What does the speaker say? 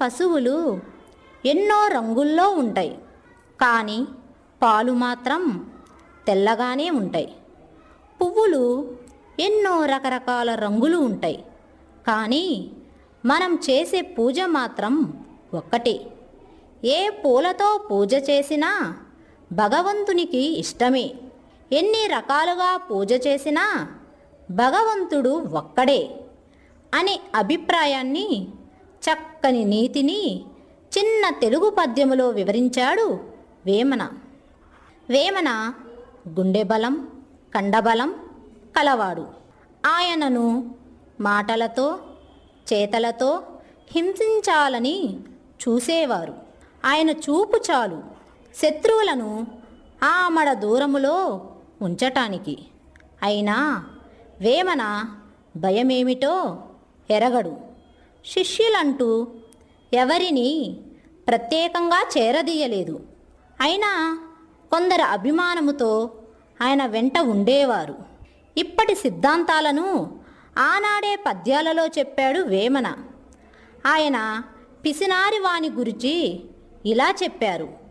పశువులు ఎన్నో రంగుల్లో ఉంటాయి కానీ పాలు మాత్రం తెల్లగానే ఉంటాయి పువ్వులు ఎన్నో రకరకాల రంగులు ఉంటాయి కానీ మనం చేసే పూజ మాత్రం ఒక్కటే ఏ పూలతో పూజ చేసినా భగవంతునికి ఇష్టమే ఎన్ని రకాలుగా పూజ చేసినా భగవంతుడు ఒక్కడే అనే అభిప్రాయాన్ని చక్కని నీతిని చిన్న తెలుగు పద్యములో వివరించాడు వేమన వేమన గుండె బలం కండబలం కలవాడు ఆయనను మాటలతో చేతలతో హింసించాలని చూసేవారు ఆయన చూపు చాలు శత్రువులను ఆమడ దూరములో ఉంచటానికి అయినా వేమన భయమేమిటో ఎరగడు శిష్యులంటూ ఎవరిని ప్రత్యేకంగా చేరదీయలేదు అయినా కొందరు అభిమానముతో ఆయన వెంట ఉండేవారు ఇప్పటి సిద్ధాంతాలను ఆనాడే పద్యాలలో చెప్పాడు వేమన ఆయన పిసినారి వాని గురించి ఇలా చెప్పారు